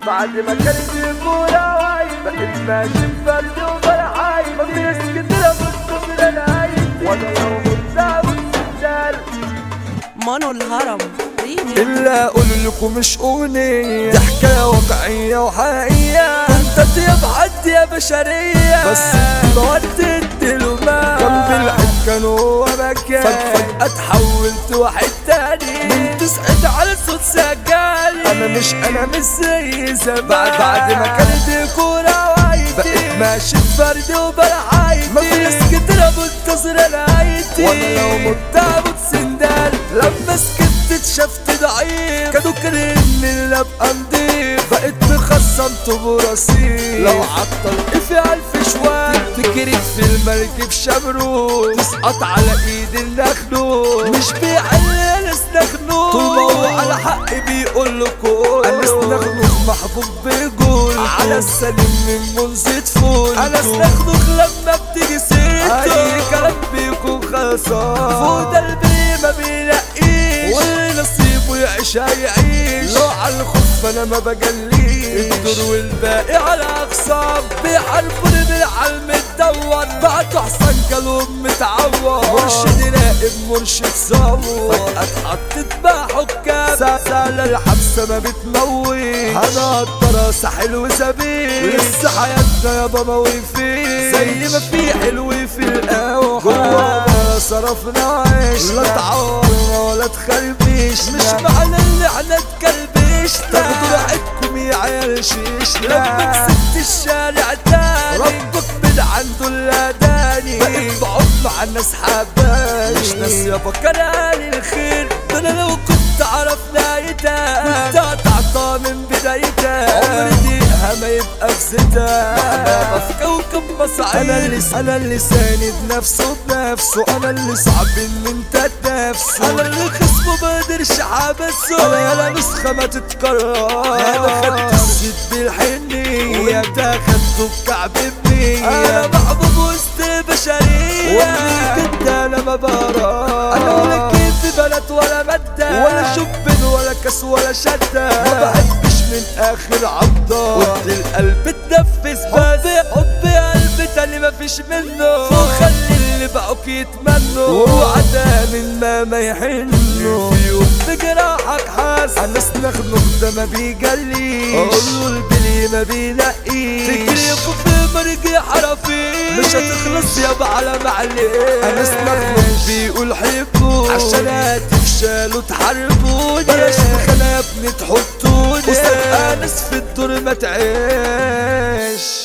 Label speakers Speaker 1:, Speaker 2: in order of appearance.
Speaker 1: بعد ما كانت الكورة وايد بقيت ماشي بفرد وفرحاي ما في ناس كتيرة منتظرة العيد وانا لو مبدع والسجال
Speaker 2: مانو الهرم ريمي
Speaker 1: إلا أقول لكم مش أغنية دي حكاية واقعية وحقيقية كنت أطيب حد يا بشرية بس بودت له ما جنب العيد كان هو مكان فجأة اتحولت واحد تاني من تسعد على صوت سجالي أنا مش أنا مش زي زمان بعد بعد ما كانت الكورة وايدي بقيت ماشي بفردي وبلعايدي ما في ناس كتيرة منتظرة لعيدي وأنا لو مت أبوت سندال لما سكت اتشفت ضعيف كانوا كارهني اللي ابقى نضيف بقيت مخصمت برصيف لو عطل في الف شوال تجري في المركب شمرون تسقط على ايد النخنوق مش بيعلي ناس نخنوق طول ما هو على حق بيقول لكم انا نخنوق محبوب بيقول على السليم من منذ طفولته انا نخنوق لما بتيجي سيرته اي كلام بيكون خلصان فوق قلبي ما بيلاقيش واللي نصيبه يعيش هيعيش لو على الخوف انا ما بجليش الدور والباقي على اقسام بيحاربوني بالعلم الدور بعته حسن قالهم متعور مرشد راقب مرشد صور فجأة اتحطت بقى حكام سال الحبسة ما بتموت انا الدراسة حلو سبيل لسه حياتنا يابا موي فيه زي ما في حلو في القهوة جوا ما صرفنا عيش لا تعورنا ولا تخربيش مش معنى اللي احنا تكلبش تاخدوا راحتكم يا عيال شيش لما كسبت الشارع تاني ربك من عنده الاداني بقيت بقعد مع الناس حباني مش ناس يابا كراني الخير ده انا لو كنت اعرف نهايتها كنت هتعطى من بدايتها عمري دقيقها ما يبقى في زيتها محبابة في كوكب مصعب انا اللي انا اللي ساند نفسه بنفسه انا اللي صعب ان انت تنافسه انا اللي خصمه ما قدرش حبسه انا يالا نسخة ما تتكرر انا خدت الزيت بالحنية وانت خدته بكعب بنية انا محبوب وسط البشرية ومن كنت انا ما برا انا ولا كيف بلد ولا مادة ولا شب ولا كاس ولا شدة ما بحبش من اخر عضة قلت القلب تنفس بس حبي قلب تاني مفيش منه فوق خلي اللي بقوك يتمنوا وعدا من ما ما يحنوا في يوم بجراحك حاس انا نخنق ده ما بيجليش اقوله البلي ما بينقيش تجري في مرجي حرفي مش هتخلص يابا على معلش انا نخنق بيقول حبوني عشان هتفشلوا تحاربوني بلاش في خلا يا ابني تحطوني وسط انس في الدور ما تعيش